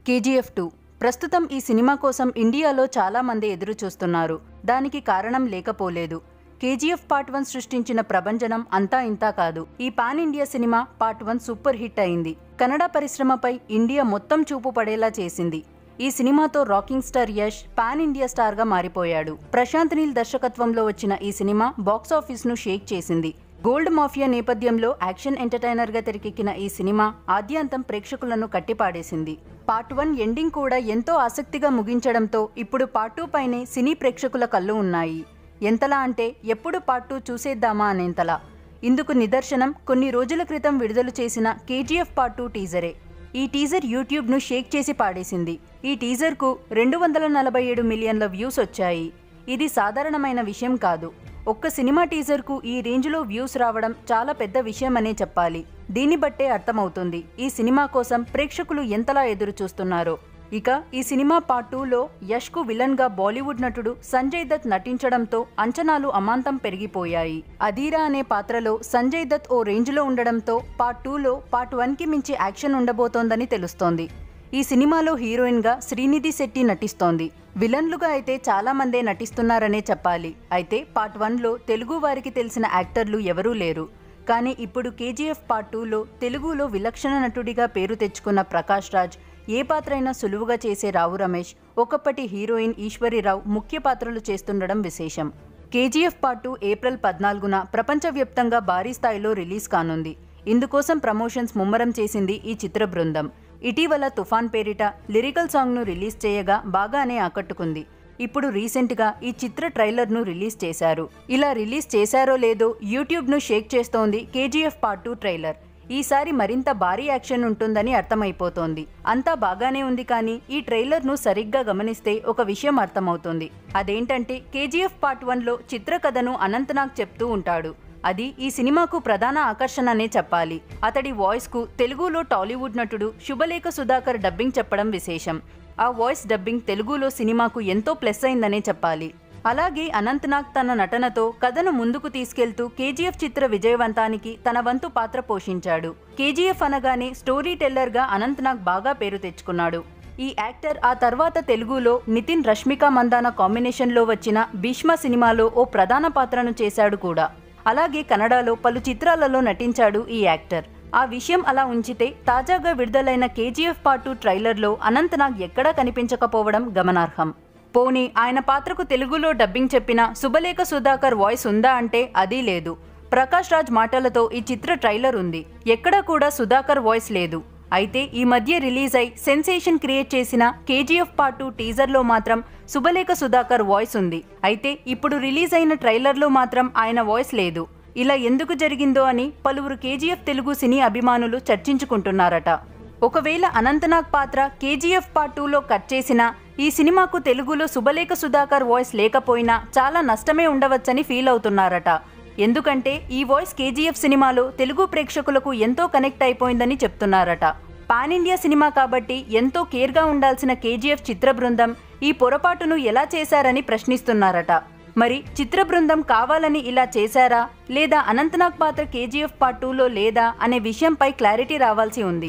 KGF two ప్రస్తుతం ఈ cinema కోసం ఇండియాలో చాలా మంది ఎదురు చూస్తున్నారు దానికి కారణం లేకపోలేదు కేజీఎఫ్ పార్ట్ వన్ సృష్టించిన ప్రభంజనం అంతా ఇంతా కాదు ఈ pan India cinema part one super hit Kannada కన్నడ పరిశ్రమపై ఇండియా మొత్తం చూపు పడేలా చేసింది ఈ సినిమాతో rocking star Yash pan India star గా మారిపోయాడు ప్రశాంత్ నీల్ దర్శకత్వంలో వచ్చిన ఈ సినిమా బాక్సాఫీస్ ను షేక్ చేసింది గోల్డ్ మాఫియా నేపథ్యంలో యాక్షన్ ఎంటర్టైనర్ గా తెరకెక్కిన ఈ సినిమా ఆద్యంతం ప్రేక్షకులను కట్టిపాడేసింది పార్ట్ వన్ ఎండింగ్ కూడా ఎంతో ఆసక్తిగా ముగించడంతో ఇప్పుడు పార్ట్ టూ పైనే సినీ ప్రేక్షకుల కళ్ళు ఉన్నాయి ఎంతలా అంటే ఎప్పుడు పార్ట్ టూ చూసేద్దామా అనేంతలా ఇందుకు నిదర్శనం కొన్ని రోజుల క్రితం విడుదల చేసిన కేజీఎఫ్ పార్ట్ టూ టీజరే ఈ టీజర్ యూట్యూబ్ను షేక్ చేసి పాడేసింది ఈ టీజర్కు రెండు వందల నలభై ఏడు మిలియన్ల వ్యూస్ వచ్చాయి ఇది సాధారణమైన విషయం కాదు ఒక్క సినిమా టీజర్కు ఈ రేంజ్లో వ్యూస్ రావడం చాలా పెద్ద విషయమనే చెప్పాలి దీన్ని బట్టే అర్థమవుతుంది ఈ సినిమా కోసం ప్రేక్షకులు ఎంతలా ఎదురు చూస్తున్నారో ఇక ఈ సినిమా పార్ట్ టూలో యష్కు విలన్గా బాలీవుడ్ నటుడు సంజయ్ దత్ నటించడంతో అంచనాలు అమాంతం పెరిగిపోయాయి అధీరా అనే పాత్రలో సంజయ్ దత్ ఓ రేంజ్లో ఉండడంతో పార్ట్ టూలో పార్ట్ వన్కి మించి యాక్షన్ ఉండబోతోందని తెలుస్తోంది ఈ సినిమాలో హీరోయిన్గా శ్రీనిధి శెట్టి నటిస్తోంది విలన్లుగా అయితే చాలా మందే నటిస్తున్నారనే చెప్పాలి అయితే పార్ట్ వన్లో తెలుగు వారికి తెలిసిన యాక్టర్లు ఎవరూ లేరు కానీ ఇప్పుడు కేజీఎఫ్ పార్ట్ టూలో తెలుగులో విలక్షణ నటుడిగా పేరు తెచ్చుకున్న ప్రకాష్ రాజ్ ఏ పాత్రైనా సులువుగా చేసే రావు రమేష్ ఒకప్పటి హీరోయిన్ ఈశ్వరిరావు ముఖ్య పాత్రలు చేస్తుండడం విశేషం కేజీఎఫ్ పార్ట్ టూ ఏప్రిల్ పద్నాలుగున ప్రపంచవ్యాప్తంగా భారీ స్థాయిలో రిలీజ్ కానుంది ఇందుకోసం ప్రమోషన్స్ ముమ్మరం చేసింది ఈ చిత్ర బృందం ఇటీవల తుఫాన్ పేరిట లిరికల్ సాంగ్ను రిలీజ్ చేయగా బాగానే ఆకట్టుకుంది ఇప్పుడు రీసెంట్గా ఈ చిత్ర ట్రైలర్ను రిలీజ్ చేశారు ఇలా రిలీజ్ చేశారో లేదో యూట్యూబ్ను షేక్ చేస్తోంది కేజీఎఫ్ పార్ట్ టూ ట్రైలర్ ఈసారి మరింత భారీ యాక్షన్ ఉంటుందని అర్థమైపోతోంది అంతా బాగానే ఉంది కానీ ఈ ట్రైలర్ను సరిగ్గా గమనిస్తే ఒక విషయం అర్థమవుతుంది అదేంటంటే కేజీఎఫ్ పార్ట్ వన్లో చిత్రకథను అనంతనాగ్ చెప్తూ ఉంటాడు అది ఈ సినిమాకు ప్రధాన ఆకర్షణనే చెప్పాలి అతడి వాయిస్కు తెలుగులో టాలీవుడ్ నటుడు శుభలేఖ సుధాకర్ డబ్బింగ్ చెప్పడం విశేషం ఆ వాయిస్ డబ్బింగ్ తెలుగులో సినిమాకు ఎంతో ప్లస్ అయిందనే చెప్పాలి అలాగే అనంతనాగ్ తన నటనతో కథను ముందుకు తీసుకెళ్తూ కేజీఎఫ్ చిత్ర విజయవంతానికి తన వంతు పాత్ర పోషించాడు కేజీఎఫ్ అనగానే స్టోరీ టెల్లర్గా అనంతనాగ్ బాగా పేరు తెచ్చుకున్నాడు ఈ యాక్టర్ ఆ తర్వాత తెలుగులో నితిన్ రష్మిక మందాన కాంబినేషన్లో వచ్చిన భీష్మ సినిమాలో ఓ ప్రధాన పాత్రను చేశాడు కూడా అలాగే కన్నడలో పలు చిత్రాలలో నటించాడు ఈ యాక్టర్ ఆ విషయం అలా ఉంచితే తాజాగా విడుదలైన కేజీఎఫ్ పార్ట్ టూ ట్రైలర్లో అనంతనాగ్ ఎక్కడా కనిపించకపోవడం గమనార్హం పోనీ ఆయన పాత్రకు తెలుగులో డబ్బింగ్ చెప్పిన శుభలేఖ సుధాకర్ వాయిస్ ఉందా అంటే అదీ లేదు ప్రకాష్ రాజ్ మాటలతో ఈ చిత్ర ట్రైలర్ ఉంది ఎక్కడా కూడా సుధాకర్ వాయిస్ లేదు అయితే ఈ మధ్య రిలీజ్ అయి సెన్సేషన్ క్రియేట్ చేసిన కేజీఎఫ్ పార్ట్ టూ టీజర్లో మాత్రం శుభలేఖ సుధాకర్ వాయిస్ ఉంది అయితే ఇప్పుడు రిలీజ్ అయిన ట్రైలర్లో మాత్రం ఆయన వాయిస్ లేదు ఇలా ఎందుకు జరిగిందో అని పలువురు కేజీఎఫ్ తెలుగు సినీ అభిమానులు చర్చించుకుంటున్నారట ఒకవేళ అనంతనాగ్ పాత్ర కేజీఎఫ్ పార్ట్ టూలో కట్ చేసినా ఈ సినిమాకు తెలుగులో శుభలేఖ సుధాకర్ వాయిస్ లేకపోయినా చాలా నష్టమే ఉండవచ్చని ఫీల్ అవుతున్నారట ఎందుకంటే ఈ వాయిస్ కేజీఎఫ్ సినిమాలో తెలుగు ప్రేక్షకులకు ఎంతో కనెక్ట్ అయిపోయిందని చెప్తున్నారట పాన్ ఇండియా సినిమా కాబట్టి ఎంతో కేర్గా ఉండాల్సిన కేజీఎఫ్ చిత్ర బృందం ఈ పొరపాటును ఎలా చేశారని ప్రశ్నిస్తున్నారట మరి చిత్ర బృందం కావాలని ఇలా చేశారా లేదా అనంతనాగ్ పాత్ర కేజీఎఫ్ పార్ట్ టూలో లేదా అనే విషయంపై క్లారిటీ రావాల్సి ఉంది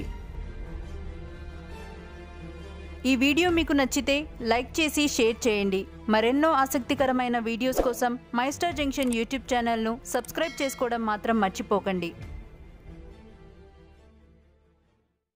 ఈ వీడియో మీకు నచ్చితే లైక్ చేసి షేర్ చేయండి మరెన్నో ఆసక్తికరమైన వీడియోస్ కోసం మైస్టర్ జంక్షన్ యూట్యూబ్ ఛానల్ను సబ్స్క్రైబ్ చేసుకోవడం మాత్రం మర్చిపోకండి